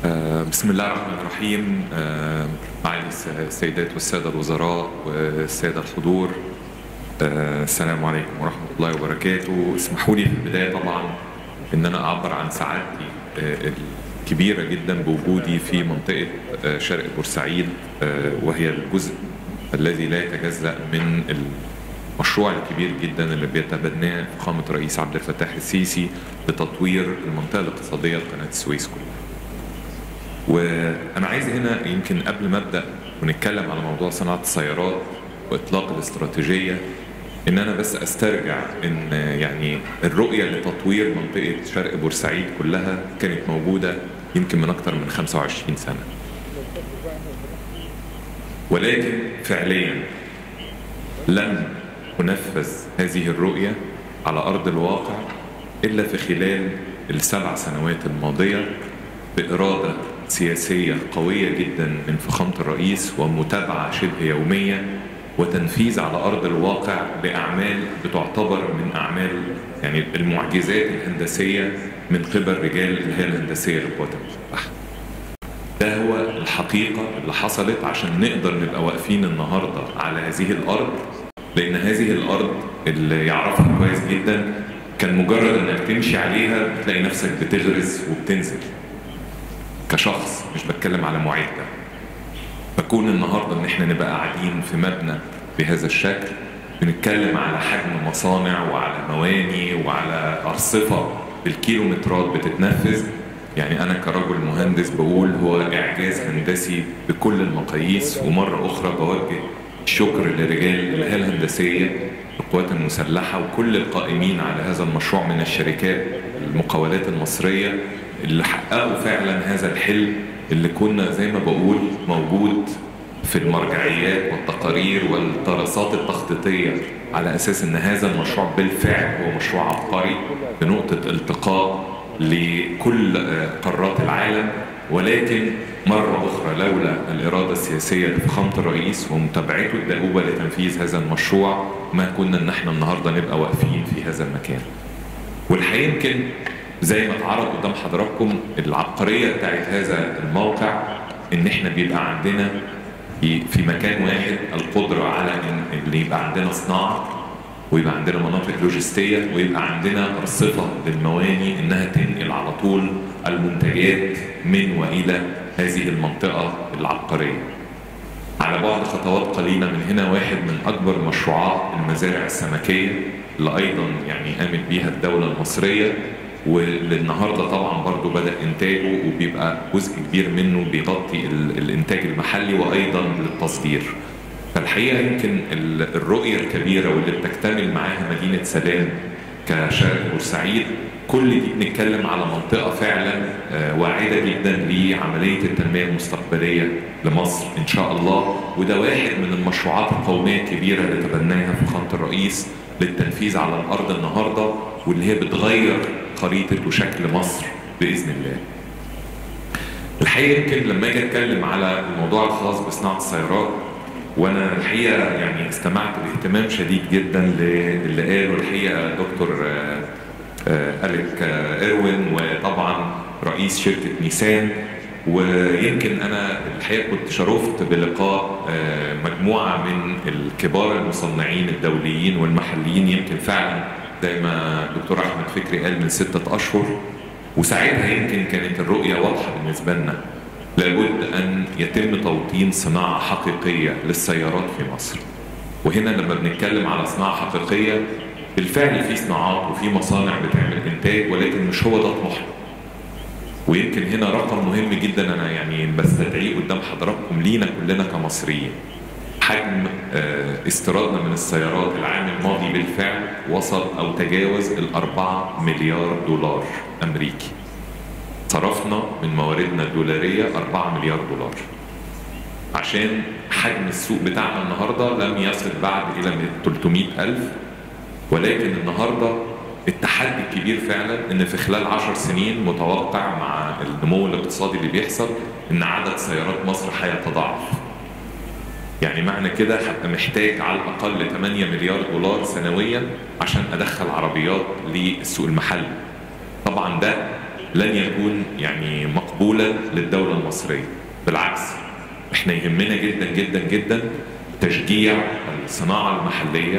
آه، بسم الله الرحمن الرحيم آه، معالي الس- السيدات والسادة الوزراء والسادة الحضور آه، السلام عليكم ورحمة الله وبركاته اسمحوا لي في البداية طبعا ان انا اعبر عن سعادتي آه، الكبيرة جدا بوجودي في منطقة آه، شرق بورسعيد آه، وهي الجزء الذي لا يتجزأ من المشروع الكبير جدا اللي بيتبناه فخامة الرئيس عبد الفتاح السيسي لتطوير المنطقة الاقتصادية لقناة السويس كلها وانا عايز هنا يمكن قبل ما ابدا ونتكلم على موضوع صناعه السيارات واطلاق الاستراتيجيه ان انا بس استرجع ان يعني الرؤيه لتطوير منطقه شرق بورسعيد كلها كانت موجوده يمكن من اكثر من 25 سنه ولكن فعليا لم تنفذ هذه الرؤيه على ارض الواقع الا في خلال السبع سنوات الماضيه باراده سياسيه قويه جدا من فخامه الرئيس ومتابعه شبه يوميه وتنفيذ على ارض الواقع لاعمال بتعتبر من اعمال يعني المعجزات الهندسيه من قبل رجال الهيئه الهندسيه للقوات المسلحه. ده هو الحقيقه اللي حصلت عشان نقدر نبقى واقفين النهارده على هذه الارض لان هذه الارض اللي يعرفها كويس جدا كان مجرد انك تمشي عليها بتلاقي نفسك بتغرز وبتنزل كشخص مش بتكلم على معده فكون النهارده ان احنا نبقى قاعدين في مبنى بهذا الشكل بنتكلم على حجم مصانع وعلى مواني وعلى ارصفه بالكيلومترات بتتنفذ يعني انا كرجل مهندس بقول هو اعجاز هندسي بكل المقاييس ومره اخرى بوجه الشكر لرجال الهيئه الهندسيه القوات المسلحه وكل القائمين على هذا المشروع من الشركات المقاولات المصريه اللي حققوا فعلا هذا الحلم اللي كنا زي ما بقول موجود في المرجعيات والتقارير والدراسات التخطيطيه على اساس ان هذا المشروع بالفعل هو مشروع عبقري بنقطه التقاء لكل آه، قارات العالم ولكن مرة أخرى لولا الإرادة السياسية لفخامة الرئيس ومتابعته الدؤوبة لتنفيذ هذا المشروع ما كنا إن احنا النهاردة نبقى واقفين في هذا المكان. والحقيقة يمكن زي ما اتعرض قدام حضراتكم العبقرية بتاعت هذا الموقع إن احنا بيبقى عندنا في في مكان واحد القدرة على إن اللي يبقى عندنا صناعة ويبقى عندنا مناطق لوجستية ويبقى عندنا أرصفة للمواني إنها تنقل على طول المنتجات من وإلى هذه المنطقة العبقرية على بعد خطوات قليلة من هنا واحد من أكبر مشروعات المزارع السمكية اللي أيضا يعني قامت بيها الدولة المصرية واللي النهاردة طبعا برضو بدأ إنتاجه وبيبقى جزء كبير منه بيغطي ال- الإنتاج المحلي وأيضا للتصدير فالحقيقة يمكن ال- الرؤية الكبيرة واللي بتكتمل معاها مدينة سلام كشرق بورسعيد كل دي بنتكلم على منطقة فعلا آه، واعدة جدا لعملية التنمية المستقبلية لمصر إن شاء الله وده واحد من المشروعات القومية الكبيرة اللي تبناها فخامة الرئيس للتنفيذ على الأرض النهاردة واللي هي بتغير خريطة وشكل مصر بإذن الله الحقيقة يمكن لما أجي أتكلم على الموضوع الخاص بصناعة السيارات وانا الحقيقه يعني استمعت باهتمام شديد جدا للي قاله الحقيقه دكتور آه، آه، اليك آه، ايروين وطبعا رئيس شركه نيسان ويمكن انا الحقيقه كنت شرفت بلقاء آه، مجموعه من الكبار المصنعين الدوليين والمحليين يمكن فعلا زي ما دكتور احمد فكري قال من سته اشهر وساعتها يمكن كانت الرؤيه واضحه بالنسبه لنا لابد ان يتم توطين صناعه حقيقيه للسيارات في مصر. وهنا لما بنتكلم على صناعه حقيقيه بالفعل في صناعات وفي مصانع بتعمل انتاج ولكن مش هو ده طموحنا. ويمكن هنا رقم مهم جدا انا يعني بستدعيه قدام حضراتكم لينا كلنا كمصريين. حجم آه، استيرادنا من السيارات العام الماضي بالفعل وصل او تجاوز الأربعة مليار دولار امريكي. صرفنا من مواردنا الدولارية 4 مليار دولار عشان حجم السوق بتاعنا النهاردة لم يصل بعد إلى 300 ألف ولكن النهاردة التحدي الكبير فعلا ان في خلال عشر سنين متوقع مع النمو الاقتصادي اللي بيحصل ان عدد سيارات مصر هيتضاعف يعني معنى كده هبقى محتاج على الاقل 8 مليار دولار سنويا عشان ادخل عربيات للسوق المحلي طبعا ده لن يكون يعني مقبول مقبوله للدوله المصريه بالعكس احنا يهمنا جدا جدا جدا تشجيع الصناعه المحليه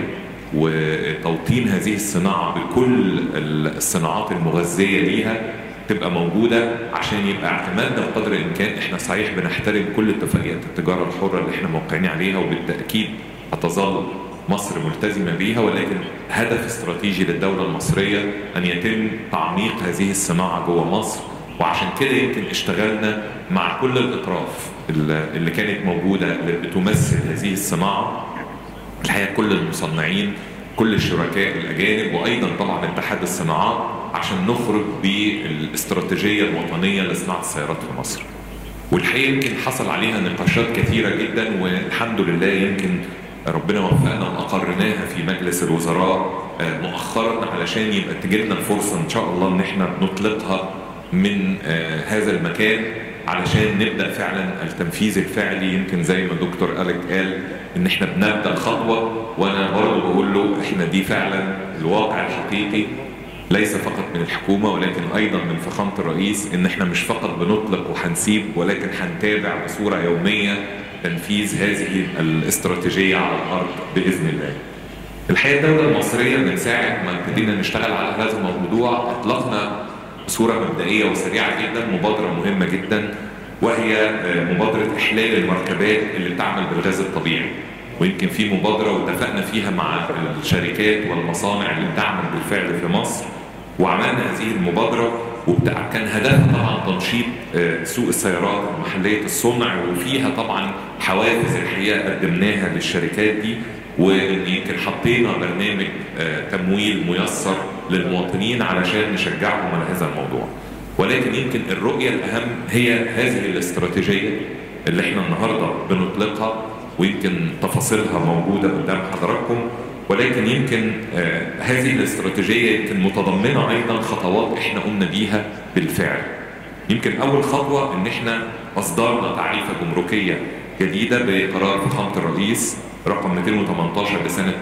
وتوطين هذه الصناعه بكل الصناعات المغذيه ليها تبقى موجوده عشان يبقى اعتمادنا بقدر الامكان احنا صحيح بنحترم كل اتفاقيات التجاره الحره اللي احنا موقعين عليها وبالتاكيد هتظل مصر ملتزمه بيها ولكن هدف استراتيجي للدوله المصريه ان يتم تعميق هذه الصناعه جوه مصر وعشان كده يمكن اشتغلنا مع كل الاطراف اللي كانت موجوده اللي بتمثل هذه الصناعه الحقيقه كل المصنعين كل الشركاء الاجانب وايضا طبعا اتحاد الصناعات عشان نخرج بالاستراتيجيه الوطنيه لصناعه السيارات في مصر. والحقيقه يمكن حصل عليها نقاشات كثيره جدا والحمد لله يمكن ربنا وفقنا واقرناها في مجلس الوزراء مؤخرا علشان يبقى تجيلنا الفرصه ان شاء الله ان احنا نطلقها من هذا المكان علشان نبدا فعلا التنفيذ الفعلي يمكن زي ما الدكتور الك قال ان احنا بنبدا خطوه وانا برضه بقول له احنا دي فعلا الواقع الحقيقي ليس فقط من الحكومه ولكن ايضا من فخامه الرئيس ان احنا مش فقط بنطلق وهنسيب ولكن هنتابع بصوره يوميه تنفيذ هذه الاستراتيجيه على الارض باذن الله. الحقيقه الدوله المصريه من ساعه ما ابتدينا نشتغل على هذا الموضوع اطلقنا بصوره مبدئيه وسريعه جدا مبادره مهمه جدا وهي مبادره احلال المركبات اللي بتعمل بالغاز الطبيعي. ويمكن في مبادره واتفقنا فيها مع الشركات والمصانع اللي بتعمل بالفعل في مصر وعملنا هذه المبادره وكان هدفها طبعا تنشيط سوق السيارات محليه الصنع وفيها طبعا حوافز الحقيقه قدمناها للشركات دي وان يمكن حطينا برنامج تمويل ميسر للمواطنين علشان نشجعهم على هذا الموضوع. ولكن يمكن الرؤيه الاهم هي هذه الاستراتيجيه اللي احنا النهارده بنطلقها ويمكن تفاصيلها موجوده قدام حضراتكم ولكن يمكن آه هذه الاستراتيجيه يمكن متضمنه ايضا خطوات احنا قمنا بيها بالفعل. يمكن اول خطوه ان احنا اصدرنا تعريفه جمركيه جديده بقرار فخامه الرئيس رقم 218 لسنه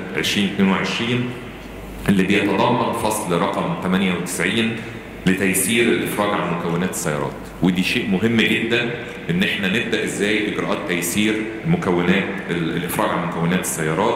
2022 اللي بيتضمن فصل رقم 98 لتيسير الافراج عن مكونات السيارات ودي شيء مهم جدا ان احنا نبدا ازاي اجراءات تيسير مكونات الافراج عن مكونات السيارات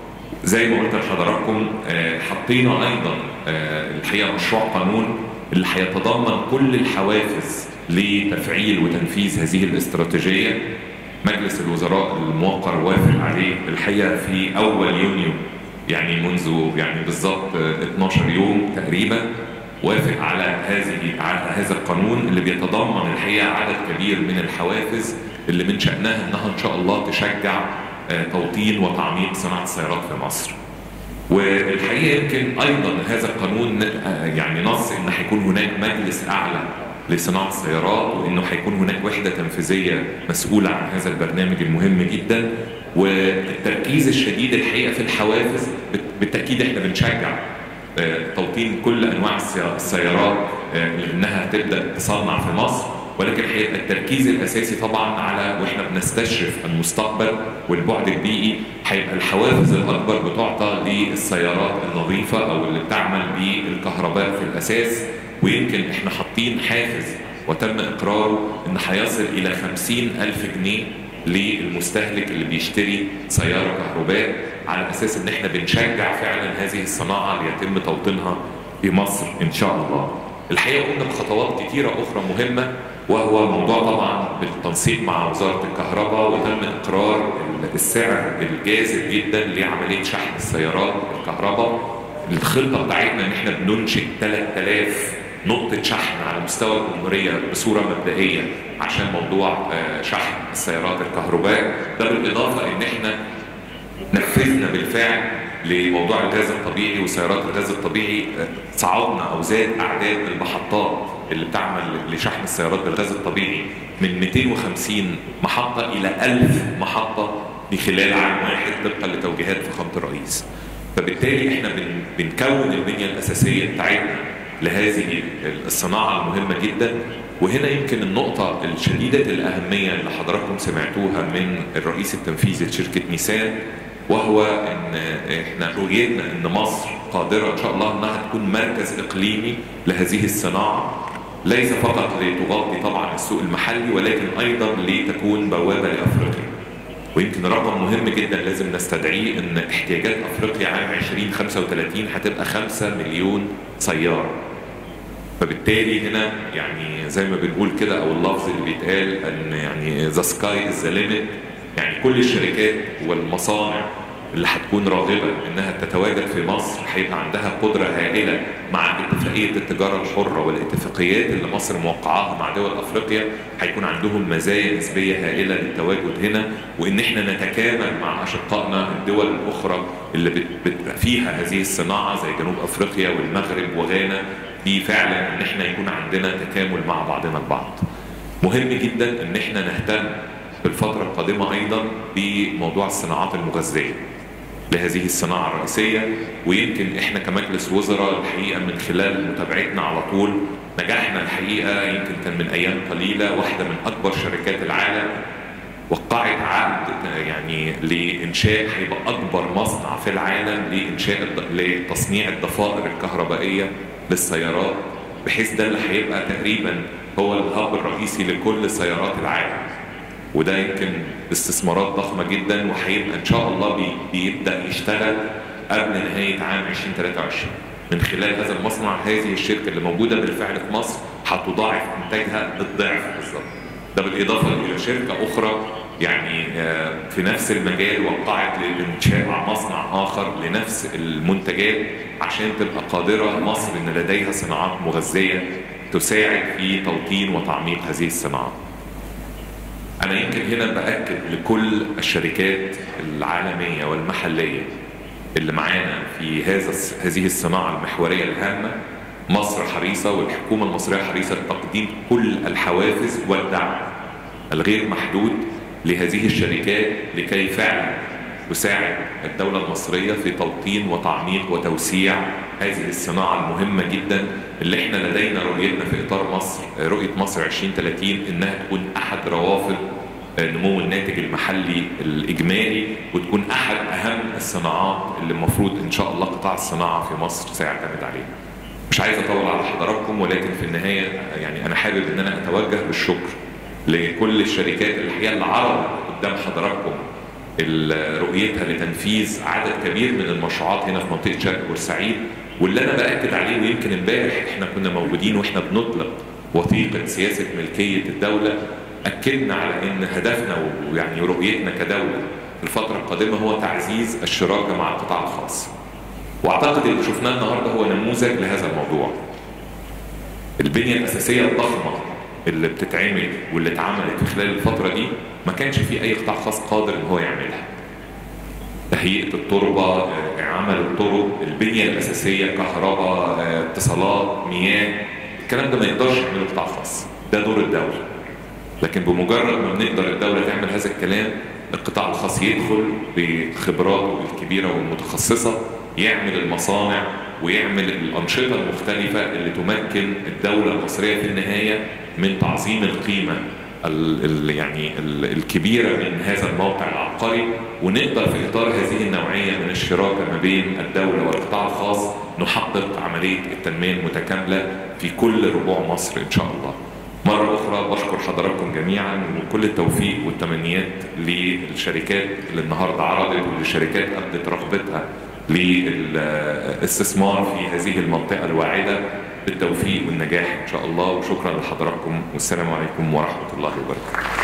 زي ما قلت لحضراتكم حطينا ايضا الحقيقه مشروع قانون اللي هيتضمن كل الحوافز لتفعيل وتنفيذ هذه الاستراتيجيه مجلس الوزراء الموقر وافق عليه الحقيقه في اول يونيو يعني منذ يعني بالظبط 12 يوم تقريبا وافق على هذه على هذا القانون اللي بيتضمن الحقيقه عدد كبير من الحوافز اللي من شانها انها ان شاء الله تشجع توطين وتعميق صناعه السيارات في مصر. والحقيقه يمكن ايضا هذا القانون يعني نص ان هيكون هناك مجلس اعلى لصناعه السيارات وانه هيكون هناك وحده تنفيذيه مسؤوله عن هذا البرنامج المهم جدا والتركيز الشديد الحقيقه في الحوافز بالتاكيد احنا بنشجع توطين كل انواع السيارات انها تبدا تصنع في مصر ولكن هيبقى التركيز الاساسي طبعا على واحنا بنستشرف المستقبل والبعد البيئي هيبقى الحوافز الاكبر بتعطى للسيارات النظيفه او اللي بتعمل بالكهرباء في الاساس ويمكن احنا حاطين حافز وتم اقراره ان هيصل الى 50 الف جنيه للمستهلك اللي بيشتري سياره كهرباء على اساس ان احنا بنشجع فعلا هذه الصناعه ليتم توطينها في مصر ان شاء الله. الحقيقه قمنا بخطوات كثيره اخرى مهمه وهو موضوع طبعا بالتنسيق مع وزاره الكهرباء وتم اقرار السعر الجاذب جدا لعمليه شحن السيارات الكهرباء. الخطه بتاعتنا ان احنا بننشئ 3000 نقطة شحن على مستوى الجمهورية بصورة مبدئية عشان موضوع شحن السيارات الكهرباء ده بالإضافة إن إحنا نفذنا بالفعل لموضوع الغاز الطبيعي وسيارات الغاز الطبيعي صعدنا أو زاد أعداد المحطات اللي بتعمل لشحن السيارات بالغاز الطبيعي من 250 محطة إلى 1000 محطة في خلال عام واحد طبقا لتوجيهات فخامة الرئيس. فبالتالي احنا بنكون البنية الأساسية بتاعتنا لهذه الصناعة المهمة جدا وهنا يمكن النقطة الشديدة الأهمية اللي حضراتكم سمعتوها من الرئيس التنفيذي لشركة نيسان وهو ان احنا رؤيتنا ان مصر قادرة ان شاء الله انها تكون مركز اقليمي لهذه الصناعة ليس فقط لتغطي طبعا السوق المحلي ولكن ايضا لتكون بوابه لافريقيا ويمكن رقم مهم جدا لازم نستدعيه ان احتياجات افريقيا عام 2035 هتبقى 5 مليون سياره فبالتالي هنا يعني زي ما بنقول كده او اللفظ اللي بيتقال ان يعني ذا سكاي از ذا ليميت يعني كل الشركات والمصانع اللي هتكون راغبه انها تتواجد في مصر هيبقى عندها قدره هائله مع اتفاقيه التجاره الحره والاتفاقيات اللي مصر موقعاها مع دول افريقيا هيكون عندهم مزايا نسبيه هائله للتواجد هنا وان احنا نتكامل مع اشقائنا الدول الاخرى اللي بت فيها هذه الصناعه زي جنوب افريقيا والمغرب وغانا دي فعلا ان احنا يكون عندنا تكامل مع بعضنا البعض. مهم جدا ان احنا نهتم في الفتره القادمه ايضا بموضوع الصناعات المغذيه. لهذه الصناعة الرئيسية ويمكن احنا كمجلس وزراء الحقيقة من خلال متابعتنا على طول نجحنا الحقيقة يمكن كان من أيام قليلة واحدة من أكبر شركات العالم وقعت عقد يعني لإنشاء هيبقى أكبر مصنع في العالم لإنشاء لتصنيع الضفائر الكهربائية للسيارات بحيث ده اللي هيبقى تقريبا هو الهب الرئيسي لكل سيارات العالم وده يمكن استثمارات ضخمه جدا وهيبقى ان شاء الله بي بيبدا يشتغل قبل نهايه عام 2023 من خلال هذا المصنع هذه الشركه اللي موجوده بالفعل في مصر هتضاعف انتاجها بالضعف بالظبط ده بالاضافه الى شركه اخرى يعني في نفس المجال وقعت لانشاء مصنع اخر لنفس المنتجات عشان تبقى قادره مصر ان لديها صناعات مغذيه تساعد في توطين وتعميق هذه الصناعات. أنا يمكن هنا بأكد لكل الشركات العالمية والمحلية اللي معانا في هذا هذه الصناعة المحورية الهامة مصر حريصة والحكومة المصرية حريصة لتقديم كل الحوافز والدعم الغير محدود لهذه الشركات لكي فعلا تساعد الدولة المصرية في توطين وتعميق وتوسيع هذه الصناعة المهمة جدا اللي احنا لدينا رؤيتنا في إطار مصر رؤية مصر 2030 إنها تكون أحد روافد نمو الناتج المحلي الإجمالي وتكون أحد أهم الصناعات اللي المفروض إن شاء الله قطاع الصناعة في مصر سيعتمد عليها. مش عايز أطول على حضراتكم ولكن في النهاية يعني أنا حابب إن أنا أتوجه بالشكر لكل الشركات الحقيقة اللي عرضت قدام حضراتكم رؤيتها لتنفيذ عدد كبير من المشروعات هنا في منطقه شرق بورسعيد واللي انا باكد عليه ويمكن امبارح احنا كنا موجودين واحنا بنطلق وثيقه سياسه ملكيه الدوله اكدنا على ان هدفنا ويعني رؤيتنا كدوله في الفتره القادمه هو تعزيز الشراكه مع القطاع الخاص. واعتقد اللي شفناه النهارده هو نموذج لهذا الموضوع. البنيه الاساسيه الضخمه اللي بتتعمل واللي اتعملت في خلال الفترة دي ما كانش في أي قطاع خاص قادر إن هو يعملها. تهيئة التربة، عمل الطرق، البنية الأساسية، كهرباء، اتصالات، مياه، الكلام ده ما يقدرش يعمله قطاع خاص، ده دور الدولة. لكن بمجرد ما بنقدر الدولة تعمل هذا الكلام القطاع الخاص يدخل بخبراته الكبيرة والمتخصصة يعمل المصانع ويعمل الأنشطة المختلفة اللي تمكن الدولة المصرية في النهاية من تعظيم القيمة ال ال يعني ال الكبيرة من هذا الموقع العبقري ونقدر في إطار هذه النوعية من الشراكة ما بين الدولة والقطاع الخاص نحقق عملية التنمية المتكاملة في كل ربوع مصر إن شاء الله. مرة أخرى بشكر حضراتكم جميعا وكل التوفيق والتمنيات للشركات اللي النهارده عرضت وللشركات أبدت رغبتها للاستثمار في هذه المنطقة الواعدة بالتوفيق والنجاح إن شاء الله وشكرا لحضراتكم والسلام عليكم ورحمة الله وبركاته